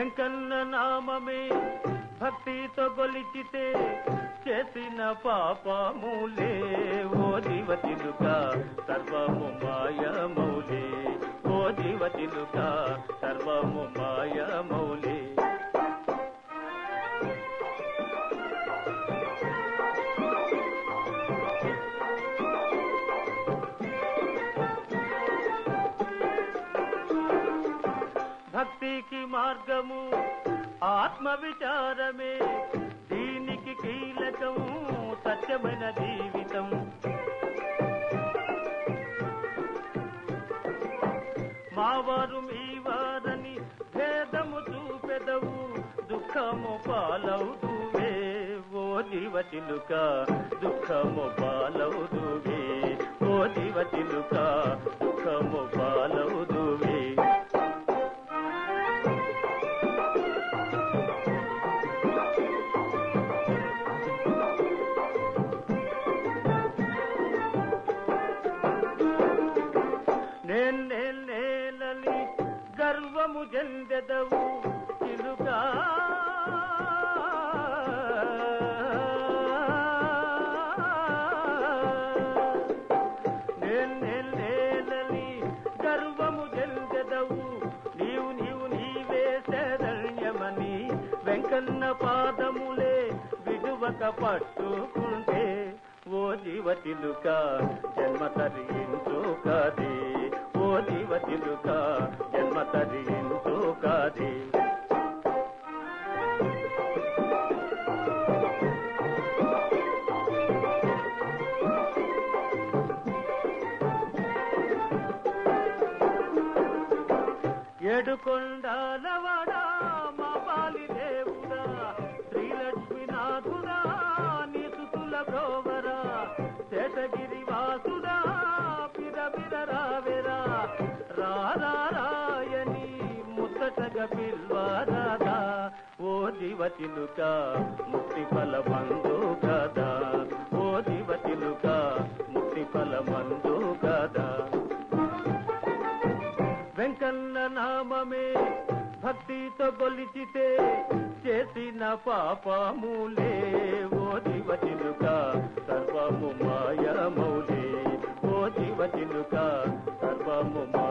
వెంకన్న నామమే భక్తితో గొలిచితే చేసిన పాపములే ఓ జీవతిలుక సర్వము మాయమౌలే ఓ జీవతిలుక సర్వము మాయమౌలే భక్తికి మార్గము ఆత్మ విచారమే దీనికి కీలకం సత్యమైన జీవితం మావారు మీ వారని భేదము చూపెదవు దుఃఖము పాలవుదువే ఓ జీవతిలుక దుఃఖము పాలవుదువే ఓ జీవతిలుక దుఃఖము పాలవుదువే నేల్ నేలని గర్వము చెందెదవు చిలుగా నేలని గర్వము చెందెదవు నీవు నీవు నీవే శరణ్యమని వెంకన్న పాదములే విడువక పట్టుకుంటే ఓ జీవతిలుక జన్మ తరించు కాదే ఓ జీవతిలుక జన్మ తరించు కాదే ఏడుకొండాలవాడా మా పాలి దేవుడా శ్రీలక్ష్మీనాథుడా నీ సుతుల బ్రోవరా శేషగిరి వాసుడా పిర పిర రావెరా రారాయని ముచ్చటగ పిల్వారాదా ఓ జీవతిలుక ముక్తి ఫల మందు కదా ఓ జీవతిలుక ముక్తి ఫల మందు కదా వెంకన్న నామమే భక్తితో గొలిచితే చేసిన పాపములే ఓ జీవతిలుక సర్వము మాయమౌలే ఓ జీవతిలుక సర్వము